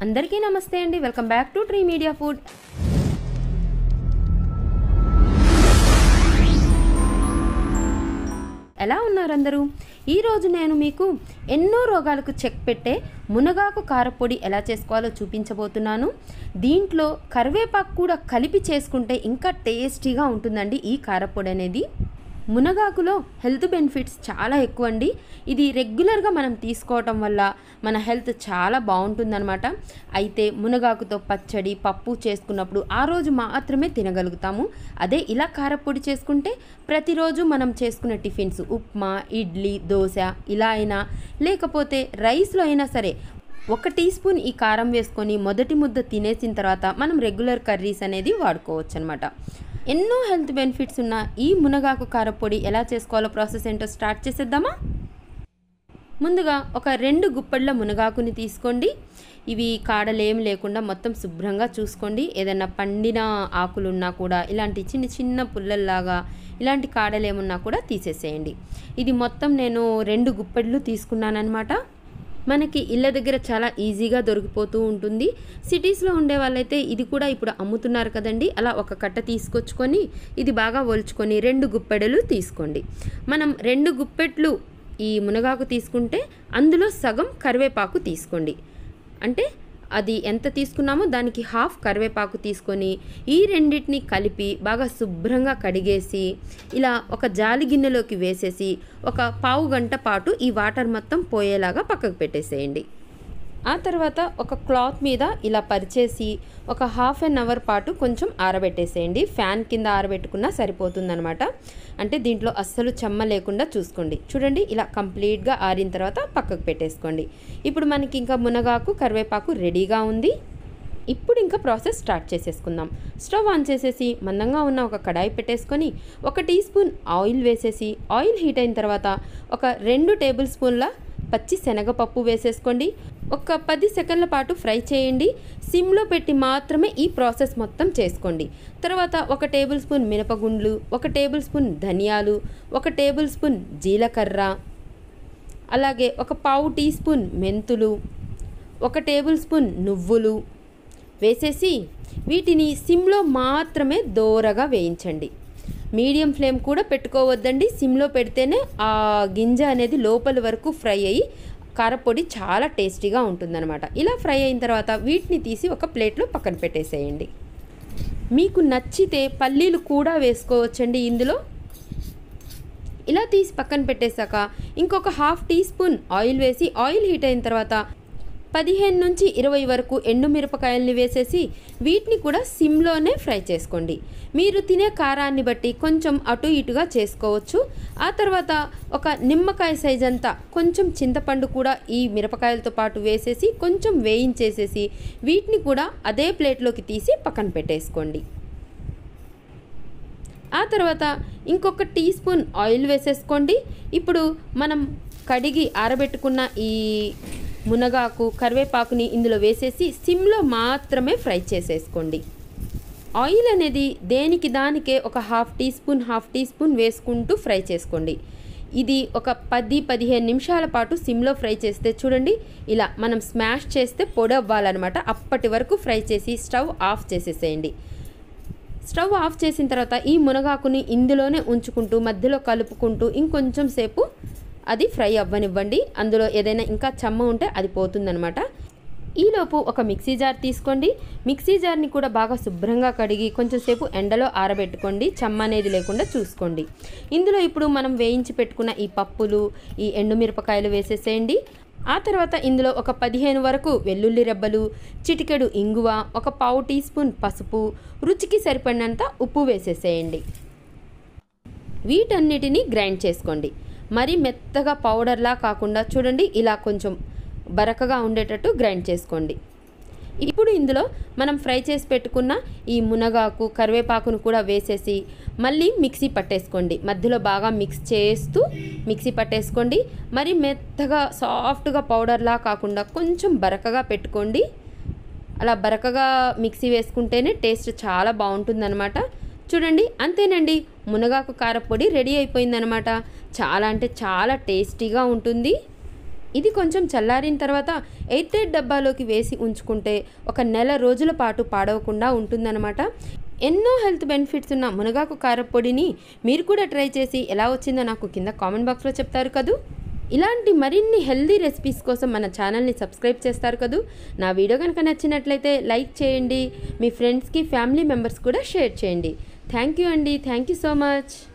అందరికీ నమస్తే అండి welcome back to Tree Media Food ఎలా ఉన్నారు అందరూ ఈరోజు నేను మీకు ఎన్నో రోగాలకు చెక్ పెట్టే మునగాకు కారపొడి ఎలా చేసుకోవాలో చూపించబోతున్నాను దీంట్లో కరివేపాకు కూడా కలిపి చేసుకుంటే ఇంకా టేస్టీగా ఉంటుందండి ఈ కారపొడి అనేది మునగాకులో హెల్త్ బెనిఫిట్స్ చాలా ఎక్కువ అండి ఇది రెగ్యులర్గా మనం తీసుకోవటం వల్ల మన హెల్త్ చాలా బాగుంటుందన్నమాట అయితే మునగాకుతో పచ్చడి పప్పు చేసుకున్నప్పుడు ఆ రోజు మాత్రమే తినగలుగుతాము అదే ఇలా కారపొడి చేసుకుంటే ప్రతిరోజు మనం చేసుకునే టిఫిన్స్ ఉప్మా ఇడ్లీ దోశ ఇలా అయినా లేకపోతే రైస్లో అయినా సరే ఒక టీ స్పూన్ ఈ కారం వేసుకొని మొదటి ముద్ద తినేసిన తర్వాత మనం రెగ్యులర్ కర్రీస్ అనేది వాడుకోవచ్చు అనమాట ఎన్నో హెల్త్ బెనిఫిట్స్ ఉన్న ఈ మునగాకు కారపొడి ఎలా చేసుకోవాలో ప్రాసెస్ ఏంటో స్టార్ట్ చేసేద్దామా ముందుగా ఒక రెండు గుప్పెళ్ళ మునగాకుని తీసుకోండి ఇవి కాడలేం లేకుండా మొత్తం శుభ్రంగా చూసుకోండి ఏదైనా పండిన ఆకులున్నా కూడా ఇలాంటి చిన్న చిన్న పుల్లల్లాగా ఇలాంటి కాడలేమున్నా కూడా తీసేసేయండి ఇది మొత్తం నేను రెండు గుప్పెళ్ళు తీసుకున్నానమాట మనకి ఇళ్ళ దగ్గర చాలా ఈజీగా దొరికిపోతూ ఉంటుంది సిటీస్లో ఉండే వాళ్ళైతే ఇది కూడా ఇప్పుడు అమ్ముతున్నారు కదండి అలా ఒక కట్ట తీసుకొచ్చుకొని ఇది బాగా ఒలుచుకొని రెండు గుప్పెడలు తీసుకోండి మనం రెండు గుప్పెట్లు ఈ మునగాకు తీసుకుంటే అందులో సగం కరివేపాకు తీసుకోండి అంటే అది ఎంత తీసుకున్నామో దానికి హాఫ్ కరివేపాకు తీసుకొని ఈ రెండింటిని కలిపి బాగా శుభ్రంగా కడిగేసి ఇలా ఒక జాలి గిన్నెలోకి వేసేసి ఒక పావు గంట పాటు ఈ వాటర్ మొత్తం పోయేలాగా పక్కకు పెట్టేసేయండి ఆ తర్వాత ఒక క్లాత్ మీద ఇలా పరిచేసి ఒక హాఫ్ అన్ అవర్ పాటు కొంచెం ఆరబెట్టేసేయండి ఫ్యాన్ కింద ఆరబెట్టుకున్నా సరిపోతుందనమాట అంటే దీంట్లో అస్సలు చెమ్మ లేకుండా చూసుకోండి చూడండి ఇలా కంప్లీట్గా ఆరిన తర్వాత పక్కకు పెట్టేసుకోండి ఇప్పుడు మనకి ఇంకా మునగాకు కరివేపాకు రెడీగా ఉంది ఇప్పుడు ఇంకా ప్రాసెస్ స్టార్ట్ చేసేసుకుందాం స్టవ్ ఆన్ చేసేసి మందంగా ఉన్న ఒక కడాయి పెట్టేసుకొని ఒక టీ స్పూన్ ఆయిల్ వేసేసి ఆయిల్ హీట్ అయిన తర్వాత ఒక రెండు టేబుల్ స్పూన్ల పచ్చి శనగపప్పు వేసేసుకోండి ఒక పది సెకండ్ల పాటు ఫ్రై చేయండి సిమ్లో పెట్టి మాత్రమే ఈ ప్రాసెస్ మొత్తం చేసుకోండి తర్వాత ఒక టేబుల్ స్పూన్ మినపగుండ్లు ఒక టేబుల్ స్పూన్ ధనియాలు ఒక టేబుల్ స్పూన్ జీలకర్ర అలాగే ఒక పావు టీ స్పూన్ మెంతులు ఒక టేబుల్ స్పూన్ నువ్వులు వేసేసి వీటిని సిమ్లో మాత్రమే దోరగా వేయించండి మీడియం ఫ్లేమ్ కూడా పెట్టుకోవద్దండి సిమ్లో పెడితేనే ఆ గింజ అనేది లోపల వరకు ఫ్రై అయ్యి కారపొడి చాలా టేస్టీగా ఉంటుందన్నమాట ఇలా ఫ్రై అయిన తర్వాత వీటిని తీసి ఒక ప్లేట్లో పక్కన పెట్టేసేయండి మీకు నచ్చితే పల్లీలు కూడా వేసుకోవచ్చండి ఇందులో ఇలా తీసి పక్కన పెట్టేశాక ఇంకొక హాఫ్ టీ స్పూన్ ఆయిల్ వేసి ఆయిల్ హీట్ అయిన తర్వాత పదిహేను నుంచి ఇరవై వరకు ఎండుమిరపకాయల్ని వేసేసి వీటిని కూడా సిమ్లోనే ఫ్రై చేసుకోండి మీరు తినే కారాన్ని బట్టి కొంచెం అటు ఇటుగా చేసుకోవచ్చు ఆ తర్వాత ఒక నిమ్మకాయ సైజ్ అంతా కొంచెం చింతపండు కూడా ఈ మిరపకాయలతో పాటు వేసేసి కొంచెం వేయించేసేసి వీటిని కూడా అదే ప్లేట్లోకి తీసి పక్కన పెట్టేసుకోండి ఆ తర్వాత ఇంకొక టీ స్పూన్ ఆయిల్ వేసేసుకోండి ఇప్పుడు మనం కడిగి ఆరబెట్టుకున్న ఈ మునగాకు కరివేపాకుని ఇందులో వేసేసి సిమ్లో మాత్రమే ఫ్రై చేసేసుకోండి ఆయిల్ అనేది దేనికి దానికే ఒక half teaspoon half teaspoon వేసుకుంటూ ఫ్రై చేసుకోండి ఇది ఒక పది పదిహేను నిమిషాల పాటు సిమ్లో ఫ్రై చేస్తే చూడండి ఇలా మనం స్మాష్ చేస్తే పొడి అవ్వాలన్నమాట అప్పటి వరకు ఫ్రై చేసి స్టవ్ ఆఫ్ చేసేసేయండి స్టవ్ ఆఫ్ చేసిన తర్వాత ఈ మునగాకుని ఇందులోనే ఉంచుకుంటూ మధ్యలో కలుపుకుంటూ ఇంకొంచెం సేపు అది ఫ్రై అవ్వనివ్వండి అందులో ఏదైనా ఇంకా చెమ్మ ఉంటే అది పోతుందనమాట ఈలోపు ఒక మిక్సీ జార్ తీసుకోండి మిక్సీ జార్ని కూడా బాగా శుభ్రంగా కడిగి కొంచెం సేపు ఎండలో ఆరబెట్టుకోండి చెమ్మ అనేది లేకుండా చూసుకోండి ఇందులో ఇప్పుడు మనం వేయించి పెట్టుకున్న ఈ పప్పులు ఈ ఎండుమిరపకాయలు వేసేసేయండి ఆ తర్వాత ఇందులో ఒక పదిహేను వరకు వెల్లుల్లి రెబ్బలు చిటికెడు ఇంగువ ఒక పావు టీ స్పూన్ పసుపు రుచికి సరిపడినంత ఉప్పు వేసేసేయండి వీటన్నిటిని గ్రైండ్ చేసుకోండి మరి మెత్తగా పౌడర్లా కాకుండా చూడండి ఇలా కొంచెం బరకగా ఉండేటట్టు గ్రైండ్ చేసుకోండి ఇప్పుడు ఇందులో మనం ఫ్రై చేసి పెట్టుకున్న ఈ మునగాకు కరివేపాకును కూడా వేసేసి మళ్ళీ మిక్సీ పట్టేసుకోండి మధ్యలో బాగా మిక్స్ చేస్తూ మిక్సీ పట్టేసుకోండి మరి మెత్తగా సాఫ్ట్గా పౌడర్లా కాకుండా కొంచెం బరకగా పెట్టుకోండి అలా బరకగా మిక్సీ వేసుకుంటేనే టేస్ట్ చాలా బాగుంటుందన్నమాట చూడండి అంతేనండి మునగాకు కారపొడి రెడీ అయిపోయిందనమాట చాలా అంటే చాలా టేస్టీగా ఉంటుంది ఇది కొంచెం చల్లారిన తర్వాత ఎయిట్ ఎయిట్ డబ్బాలోకి వేసి ఉంచుకుంటే ఒక నెల రోజుల పాటు పాడవకుండా ఉంటుందన్నమాట ఎన్నో హెల్త్ బెనిఫిట్స్ ఉన్న మునగాకు కారపొడిని మీరు కూడా ట్రై చేసి ఎలా వచ్చిందో నాకు కింద కామెంట్ బాక్స్లో చెప్తారు కదూ ఇలాంటి మరిన్ని హెల్దీ రెసిపీస్ కోసం మన ఛానల్ని సబ్స్క్రైబ్ చేస్తారు కదూ నా వీడియో కనుక నచ్చినట్లయితే లైక్ చేయండి మీ ఫ్రెండ్స్కి ఫ్యామిలీ మెంబర్స్ కూడా షేర్ చేయండి థ్యాంక్ యూ అండి థ్యాంక్ యూ సో మచ్